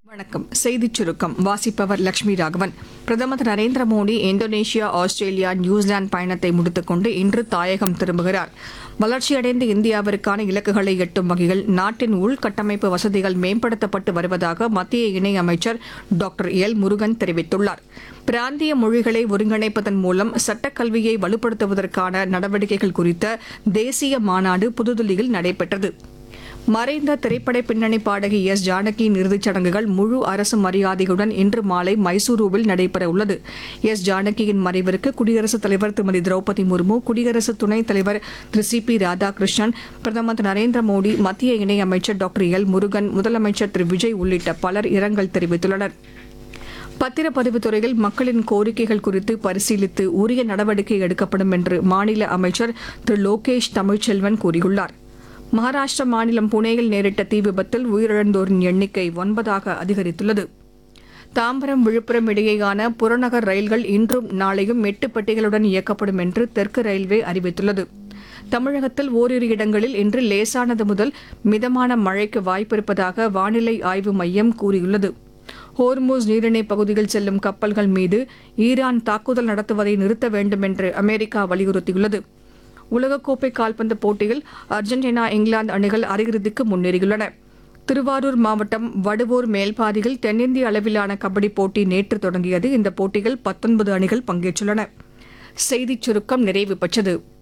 வணக்கம் செய்திச் சுருக்கம் வாசிப்பவர் லட்சுமி ராகவன் பிரதமர் Thiru Narendra Modi Indonesia Australia New Zealand பயணத்தை முடித்துக்கொண்டு இன்று தாயகம் திரும்புகிறார் வளர்ச்சியடைந்த இந்தியாவிற்கான இலக்குகளை எட்டும் வகையில் நாட்டின் உள்கட்டமைப்பு வசதிகள் மேம்படுத்தப்பட்டு வருவதாக மத்திய இணையமைச்சர் டாக்டர் எல் முருகன் தெரிவித்துள்ளார் பிராந்திய மொழிகளை ஒருங்கிணைப்பதன் மூலம் சட்டக்கல்வியை வலுப்படுத்துவதற்கான நடவடிக்கைகள் குறித்த தேசிய மாநாடு புதுதில்லியில் நடைபெற்றது மறைந்த திரைப்பட பின்னணி பாடகி எஸ் ஜானகியின் இறுதிச் சடங்குகள் முழு அரசு மரியாதையுடன் இன்று மாலை மைசூருவில் நடைபெற உள்ளது எஸ் ஜானகியின் மறைவிற்கு குடியரசுத் தலைவர் திருமதி திரௌபதி முர்மு குடியரசு துணைத் தலைவர் திரு சி பி ராதாகிருஷ்ணன் பிரதமர் திரு நரேந்திர மோடி மத்திய இணையமைச்சர் டாக்டர் எல் முருகன் முதலமைச்சர் திரு விஜய் உள்ளிட்ட பலர் இரங்கல் தெரிவித்துள்ளனர் பத்திரப்பதிவுத் துறையில் மக்களின் கோரிக்கைகள் குறித்து பரிசீலித்து உரிய நடவடிக்கை எடுக்கப்படும் என்று மாநில அமைச்சர் திரு லோகேஷ் தமிழ்ச்செல்வன் கூறியுள்ளார் மகாராஷ்டிர மாநிலம் புனேயில் நேரிட்ட தீ விபத்தில் உயிரிழந்தோரின் எண்ணிக்கை ஒன்பதாக அதிகரித்துள்ளது தாம்பரம் விழுப்புரம் இடையேயான புறநகர் ரயில்கள் இன்றும் நாளையும் எட்டு பெட்டிகளுடன் இயக்கப்படும் என்று தெற்கு ரயில்வே அறிவித்துள்ளது தமிழகத்தில் ஓரிரு இடங்களில் இன்று லேசானது முதல் மிதமான மழைக்கு வாய்ப்பிருப்பதாக வானிலை ஆய்வு மையம் கூறியுள்ளது ஹோர்மூஸ் நீரிணை பகுதியில் செல்லும் கப்பல்கள் மீது ஈரான் தாக்குதல் நடத்துவதை நிறுத்த வேண்டும் என்று அமெரிக்கா வலியுறுத்தியுள்ளது உலகக்கோப்பை கால்பந்து போட்டியில் அர்ஜென்டினா இங்கிலாந்து அணிகள் அரையிறுதிக்கு முன்னேறியுள்ளன திருவாரூர் மாவட்டம் வடுவூர் மேல்பாதியில் தென்னிந்திய அளவிலான கபடி போட்டி நேற்று தொடங்கியது இந்த போட்டியில் பத்தொன்பது அணிகள் பங்கேற்றுள்ளன செய்திச் சுருக்கம் நிறைவு பெற்றது